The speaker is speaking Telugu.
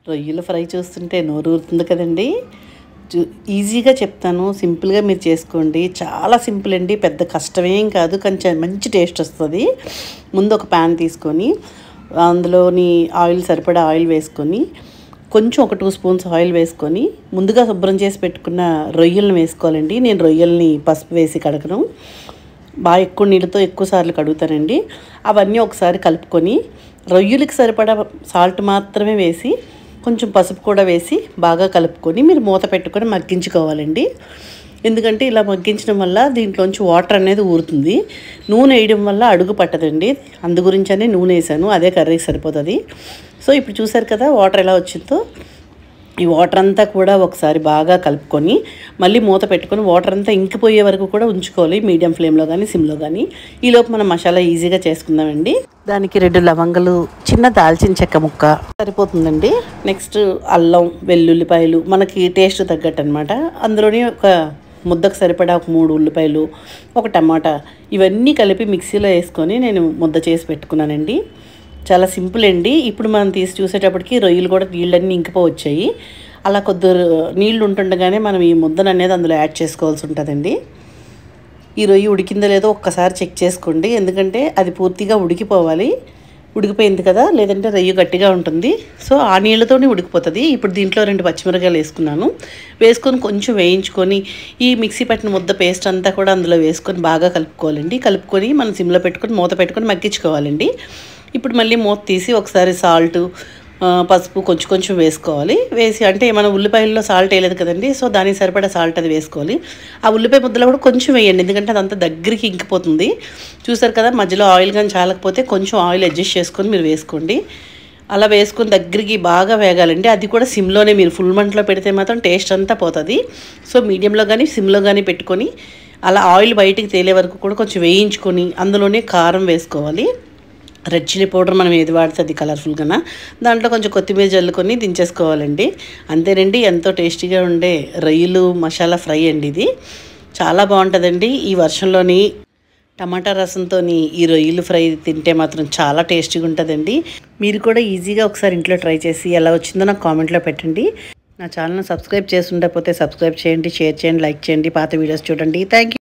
రొయ్యల ఫ్రై చూస్తుంటే నోరు ఊరుతుంది కదండి చూ- ఈజీగా చెప్తాను సింపుల్గా మీరు చేసుకోండి చాలా సింపుల్ అండి పెద్ద కష్టమేం కాదు కొంచెం మంచి టేస్ట్ వస్తుంది ముందు ఒక ప్యాన్ తీసుకొని అందులోని ఆయిల్ సరిపడా ఆయిల్ వేసుకొని కొంచెం ఒక టూ స్పూన్స్ ఆయిల్ వేసుకొని ముందుగా శుభ్రం చేసి పెట్టుకున్న రొయ్యలను వేసుకోవాలండి నేను రొయ్యల్ని పసుపు వేసి కడగను బాగా ఎక్కువ నీళ్ళతో ఎక్కువ సార్లు కడుగుతానండి అవన్నీ ఒకసారి కలుపుకొని రొయ్యలకి సరిపడా సాల్ట్ మాత్రమే వేసి కొంచెం పసుపు కూడా వేసి బాగా కలుపుకొని మీరు మూత పెట్టుకొని మగ్గించుకోవాలండి ఎందుకంటే ఇలా మగ్గించడం వల్ల దీంట్లోంచి వాటర్ అనేది ఊరుతుంది నూనె వేయడం వల్ల అడుగు పట్టదండి అందు గురించనే నూనె వేసాను అదే కర్రీకి సరిపోతుంది సో ఇప్పుడు చూసారు కదా వాటర్ ఎలా వచ్చిందో ఈ వాటర్ అంతా కూడా ఒకసారి బాగా కలుపుకొని మళ్ళీ మూత పెట్టుకొని వాటర్ అంతా ఇంకిపోయే వరకు కూడా ఉంచుకోవాలి మీడియం ఫ్లేమ్లో కానీ సిమ్లో కానీ ఈలోపు మనం మసాలా ఈజీగా చేసుకుందామండి దానికి రెండు లవంగలు చిన్న దాల్చిన చెక్క ముక్క సరిపోతుందండి నెక్స్ట్ అల్లం వెల్లుల్లిపాయలు మనకి టేస్ట్ తగ్గట్టు అనమాట అందులోనే ఒక ముద్దకు సరిపడా ఒక మూడు ఉల్లిపాయలు ఒక టమాటా ఇవన్నీ కలిపి మిక్సీలో వేసుకొని నేను ముద్ద చేసి పెట్టుకున్నానండి చాలా సింపుల్ అండి ఇప్పుడు మనం తీసి చూసేటప్పటికి రొయ్యలు కూడా నీళ్ళన్నీ ఇంకిపోవచ్చాయి అలా కొద్ది నీళ్ళు ఉంటుండగానే మనం ఈ ముద్దను అనేది అందులో యాడ్ చేసుకోవాల్సి ఉంటుందండి ఈ రొయ్యి ఉడికిందో లేదో ఒక్కసారి చెక్ చేసుకోండి ఎందుకంటే అది పూర్తిగా ఉడికిపోవాలి ఉడికిపోయింది కదా లేదంటే రొయ్యి గట్టిగా ఉంటుంది సో ఆ నీళ్ళతోనే ఉడికిపోతుంది ఇప్పుడు దీంట్లో రెండు పచ్చిమిరకాయలు వేసుకున్నాను వేసుకొని కొంచెం వేయించుకొని ఈ మిక్సీ పట్టిన ముద్ద పేస్ట్ అంతా కూడా అందులో వేసుకొని బాగా కలుపుకోవాలండి కలుపుకొని మనం సిమ్లో పెట్టుకొని మూత పెట్టుకొని మగ్గించుకోవాలండి ఇప్పుడు మళ్ళీ మూత తీసి ఒకసారి సాల్ట్ పసుపు కొంచెం కొంచెం వేసుకోవాలి వేసి అంటే మనం ఉల్లిపాయల్లో సాల్ట్ వేయలేదు కదండి సో దానికి సరిపడా సాల్ట్ అది వేసుకోవాలి ఆ ఉల్లిపాయ ముద్దలో కూడా కొంచెం వేయండి ఎందుకంటే అదంతా దగ్గరికి ఇంకిపోతుంది చూసారు కదా మధ్యలో ఆయిల్ కానీ చాలకపోతే కొంచెం ఆయిల్ అడ్జస్ట్ చేసుకొని మీరు వేసుకోండి అలా వేసుకొని దగ్గరికి బాగా వేగాలండి అది కూడా సిమ్లోనే మీరు ఫుల్ మంటలో పెడితే మాత్రం టేస్ట్ అంతా పోతుంది సో మీడియంలో కానీ సిమ్లో కానీ పెట్టుకొని అలా ఆయిల్ బయటికి తేలే వరకు కూడా కొంచెం వేయించుకొని అందులోనే కారం వేసుకోవాలి రెడ్ చిల్లీ పౌడర్ మనం ఏది వాడితే అది కలర్ఫుల్గా దాంట్లో కొంచెం కొత్తిమీర జల్లుకొని దించేసుకోవాలండి అంతేనండి ఎంతో టేస్టీగా ఉండే రొయ్యలు మసాలా ఫ్రై అండి ఇది చాలా బాగుంటుందండి ఈ వర్షంలోని టమాటా రసంతో ఈ రొయ్యలు ఫ్రై తింటే మాత్రం చాలా టేస్టీగా ఉంటుందండి మీరు కూడా ఈజీగా ఒకసారి ఇంట్లో ట్రై చేసి ఎలా వచ్చిందో నాకు కామెంట్లో పెట్టండి నా ఛానల్ సబ్స్క్రైబ్ చేసి ఉండకపోతే సబ్స్క్రైబ్ చేయండి షేర్ చేయండి లైక్ చేయండి పాత వీడియోస్ చూడండి థ్యాంక్